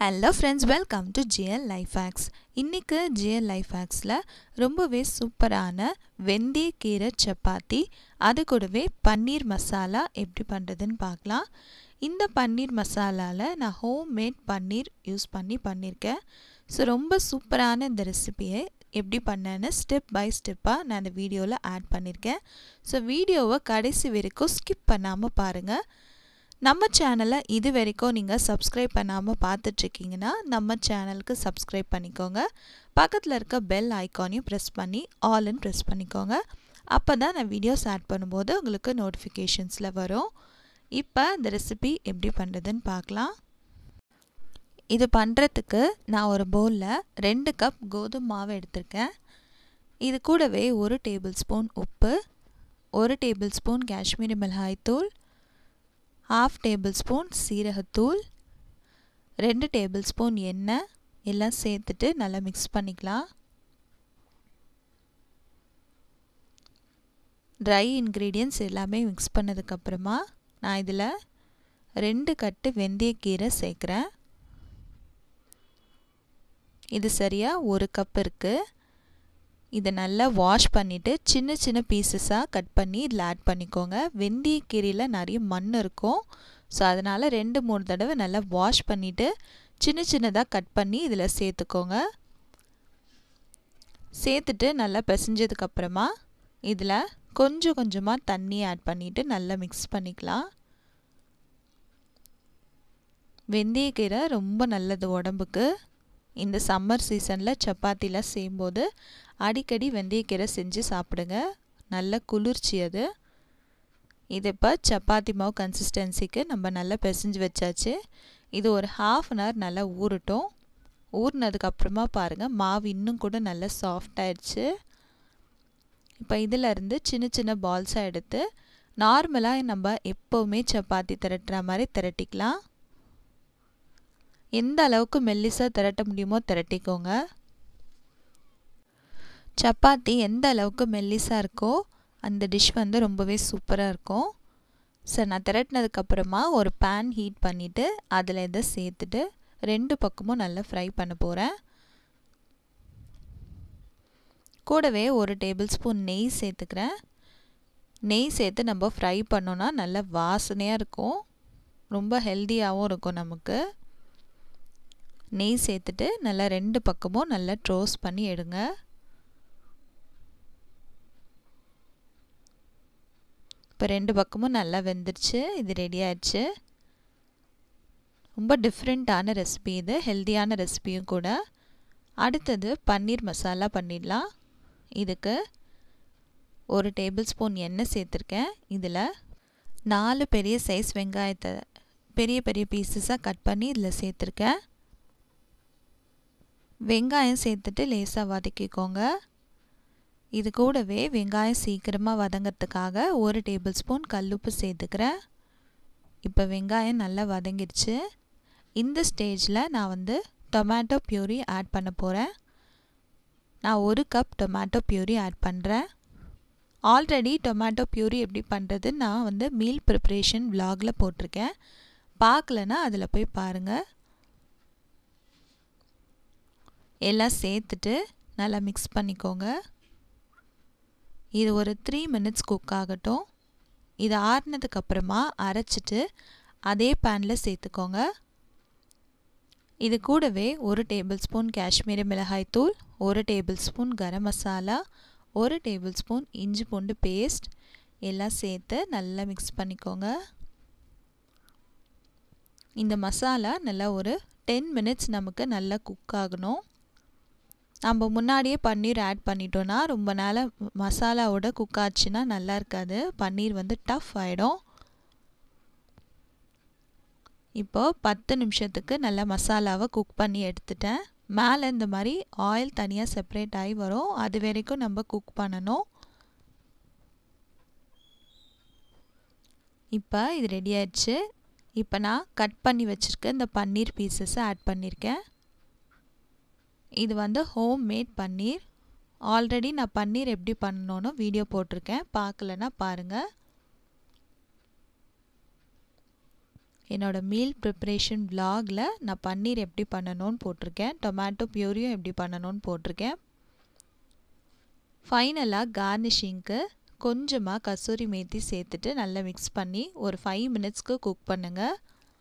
hello friends welcome to GL life hacks இன்றைக்கு GL life ஹேக்ஸில் ரொம்பவே சூப்பரான வெந்தயக்கீரை சப்பாத்தி அது கூடவே பன்னீர் மசாலா எப்படி பண்ணுறதுன்னு பார்க்கலாம் இந்த பன்னீர் மசாலாவில் நான் ஹோம் மேட் பன்னீர் யூஸ் பண்ணி பண்ணியிருக்கேன் ஸோ ரொம்ப சூப்பரான இந்த ரெசிபியை எப்படி பண்ணேன்னு ஸ்டெப் பை ஸ்டெப்பாக நான் இந்த வீடியோவில் ஆட் பண்ணியிருக்கேன் ஸோ வீடியோவை கடைசி வரைக்கும் ஸ்கிப் பண்ணாமல் பாருங்கள் நம்ம சேனலை இது வரைக்கும் நீங்கள் சப்ஸ்கிரைப் பண்ணாமல் பார்த்துட்ருக்கீங்கன்னா நம்ம சேனலுக்கு சப்ஸ்கிரைப் பண்ணிக்கோங்க பக்கத்தில் இருக்க பெல் ஐக்கானையும் ப்ரெஸ் பண்ணி ஆல்னு ப்ரெஸ் பண்ணிக்கோங்க அப்போ தான் நான் வீடியோஸ் ஆட் பண்ணும்போது உங்களுக்கு நோட்டிஃபிகேஷன்ஸில் வரும் இப்போ இந்த ரெசிபி எப்படி பண்ணுறதுன்னு பார்க்கலாம் இது பண்ணுறதுக்கு நான் ஒரு பவுலில் ரெண்டு கப் கோதுமை மாவு எடுத்திருக்கேன் இது கூடவே ஒரு டேபிள் ஸ்பூன் உப்பு ஒரு டேபிள் ஸ்பூன் காஷ்மீரி மிளகாய் தூள் ஹாஃப் டேபிள் ஸ்பூன் சீரகத்தூள் ரெண்டு டேபிள் ஸ்பூன் எண்ணெய் எல்லாம் சேர்த்துட்டு நல்லா மிக்ஸ் பண்ணிக்கலாம் ட்ரை இன்க்ரீடியன்ட்ஸ் எல்லாமே மிக்ஸ் பண்ணதுக்கப்புறமா நான் இதில் ரெண்டு கட்டு வெந்தயக்கீரை சேர்க்குறேன் இது சரியாக ஒரு கப் இருக்குது இதை நல்லா வாஷ் பண்ணிவிட்டு சின்ன சின்ன பீசஸாக கட் பண்ணி இதில் ஆட் பண்ணிக்கோங்க வெந்தயக்கீரையில் நிறைய மண் இருக்கும் ஸோ அதனால் ரெண்டு மூணு தடவை நல்லா வாஷ் பண்ணிவிட்டு சின்ன சின்னதாக கட் பண்ணி இதில் சேர்த்துக்கோங்க சேர்த்துட்டு நல்லா பிசைஞ்சதுக்கப்புறமா இதில் கொஞ்சம் கொஞ்சமாக தண்ணி ஆட் பண்ணிவிட்டு நல்லா மிக்ஸ் பண்ணிக்கலாம் வெந்தயக்கீரை ரொம்ப நல்லது உடம்புக்கு இந்த சம்மர் சீசனில் சப்பாத்திலாம் செய்யும்போது அடிக்கடி வெந்தயக்கீரை செஞ்சு சாப்பிடுங்க நல்ல குளிர்ச்சி அது இது இப்போ சப்பாத்தி மாவு கன்சிஸ்டன்சிக்கு நம்ம நல்லா பிசைஞ்சு வச்சாச்சு இது ஒரு ஹாஃப் அன் ஹவர் நல்லா ஊறட்டும் ஊறினதுக்கப்புறமா பாருங்கள் மாவு இன்னும் கூட நல்லா சாஃப்ட் ஆயிடுச்சு இப்போ இதிலருந்து சின்ன சின்ன பால்ஸாக எடுத்து நார்மலாக நம்ம எப்போவுமே சப்பாத்தி திரட்டுற மாதிரி திரட்டிக்கலாம் எந்த அளவுக்கு மெல்லிசாக திரட்ட முடியுமோ திரட்டிக்கோங்க சப்பாத்தி எந்த அளவுக்கு மெல்லிசாக இருக்கோ அந்த டிஷ் வந்து ரொம்பவே சூப்பராக இருக்கும் சார் நான் திரட்டினதுக்கப்புறமா ஒரு பேன் ஹீட் பண்ணிவிட்டு அதில் இதை சேர்த்துட்டு ரெண்டு பக்கமும் நல்லா ஃப்ரை பண்ண போகிறேன் கூடவே ஒரு டேபிள் ஸ்பூன் நெய் சேர்த்துக்கிறேன் நெய் சேர்த்து நம்ம ஃப்ரை பண்ணோன்னா நல்ல வாசனையாக இருக்கும் ரொம்ப ஹெல்த்தியாகவும் இருக்கும் நமக்கு நெய் சேர்த்துட்டு நல்லா ரெண்டு பக்கமும் நல்லா ட்ரோஸ் பண்ணி எடுங்க இப்போ ரெண்டு பக்கமும் நல்லா வெந்துருச்சு இது ரெடி ஆயிடுச்சு ரொம்ப டிஃப்ரெண்ட்டான ரெசிபி இது ஹெல்த்தியான ரெசிபியும் கூட அடுத்தது பன்னீர் மசாலா பண்ணிடலாம் இதுக்கு ஒரு டேபிள் ஸ்பூன் எண்ணெய் சேர்த்துருக்கேன் இதில் நாலு பெரிய சைஸ் வெங்காயத்தை பெரிய பெரிய பீசஸாக கட் பண்ணி இதில் சேர்த்துருக்கேன் வெங்காயம் சேர்த்துட்டு லேசாக வதக்கிக்கோங்க இது கூடவே வெங்காயம் சீக்கிரமாக வதங்கிறதுக்காக ஒரு டேபிள் ஸ்பூன் கல்லுப்பு சேர்த்துக்கிறேன் இப்போ வெங்காயம் நல்லா வதங்கிடுச்சு இந்த ஸ்டேஜில் நான் வந்து டொமேட்டோ பியூரி ஆட் பண்ண போகிறேன் நான் ஒரு கப் டொமேட்டோ பியூரி ஆட் பண்ணுறேன் ஆல்ரெடி டொமேட்டோ பியூரி எப்படி பண்ணுறது நான் வந்து மீல் ப்ரிப்ரேஷன் விலாகில் போட்டிருக்கேன் பார்க்கலன்னா அதில் போய் பாருங்கள் எல்லாம் சேர்த்துட்டு நல்லா மிக்ஸ் பண்ணிக்கோங்க இது ஒரு த்ரீ மினிட்ஸ் குக் ஆகட்டும் இது ஆறுனதுக்கப்புறமா அரைச்சிட்டு அதே பேனில் சேர்த்துக்கோங்க இது கூடவே ஒரு டேபிள் ஸ்பூன் காஷ்மீரி மிளகாய் தூள் ஒரு டேபிள் ஸ்பூன் கரம் மசாலா ஒரு டேபிள் ஸ்பூன் இஞ்சி பூண்டு பேஸ்ட் எல்லாம் சேர்த்து நல்லா மிக்ஸ் பண்ணிக்கோங்க இந்த மசாலா நல்லா ஒரு டென் மினிட்ஸ் நமக்கு நல்லா குக் ஆகணும் நம்ம முன்னாடியே பன்னீர் ஆட் பண்ணிட்டோன்னா ரொம்ப நாளாக மசாலாவோட குக் ஆச்சுன்னா நல்லா இருக்காது பன்னீர் வந்து டஃப் ஆகிடும் இப்போது பத்து நிமிஷத்துக்கு நல்லா மசாலாவை குக் பண்ணி எடுத்துட்டேன் மேலே இந்த மாதிரி ஆயில் தனியாக செப்ரேட் ஆகி வரும் அது வரைக்கும் நம்ம குக் பண்ணணும் இப்போ இது ரெடி ஆயிடுச்சு இப்போ நான் கட் பண்ணி வச்சுருக்க இந்த பன்னீர் பீசஸை ஆட் பண்ணியிருக்கேன் இது வந்து ஹோம் மேட் பன்னீர் ஆல்ரெடி நான் பன்னீர் எப்படி பண்ணணுன்னு வீடியோ போட்டிருக்கேன் பார்க்கலன்னா பாருங்கள் என்னோடய மீல் ப்ரிப்ரேஷன் விலாகில் நான் பன்னீர் எப்படி பண்ணணும்னு போட்டிருக்கேன் டொமேட்டோ பியூரியும் எப்படி பண்ணணும்னு போட்டிருக்கேன் ஃபைனலாக கார்னிஷிங்க்கு கொஞ்சமாக கசூரி மேத்தி சேர்த்துட்டு நல்லா மிக்ஸ் பண்ணி ஒரு ஃபைவ் மினிட்ஸ்க்கு குக் பண்ணுங்கள்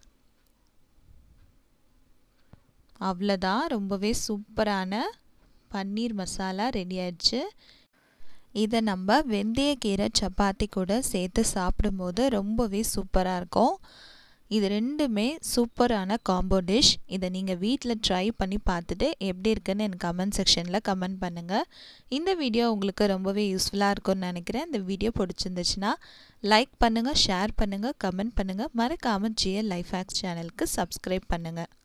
அவ்வளோதான் ரொம்பவே சூப்பரான பன்னீர் மசாலா ரெடி ஆயிடுச்சு இதை நம்ம வெந்தயக்கீரை சப்பாத்தி கூட சேர்த்து சாப்பிடும்போது ரொம்பவே சூப்பராக இருக்கும் இது ரெண்டுமே சூப்பரான காம்போ டிஷ் இதை நீங்கள் வீட்டில் ட்ரை பண்ணி பார்த்துட்டு எப்படி இருக்குன்னு எனக்கு கமெண்ட் செக்ஷனில் கமெண்ட் பண்ணுங்கள் இந்த வீடியோ உங்களுக்கு ரொம்பவே யூஸ்ஃபுல்லாக இருக்கும்னு நினைக்கிறேன் இந்த வீடியோ பிடிச்சிருந்துச்சுன்னா லைக் பண்ணுங்கள் ஷேர் பண்ணுங்கள் கமெண்ட் பண்ணுங்கள் மறக்காமல் ஜிஎல் லைஃப் ஹேக்ஸ் சேனலுக்கு சப்ஸ்கிரைப் பண்ணுங்கள்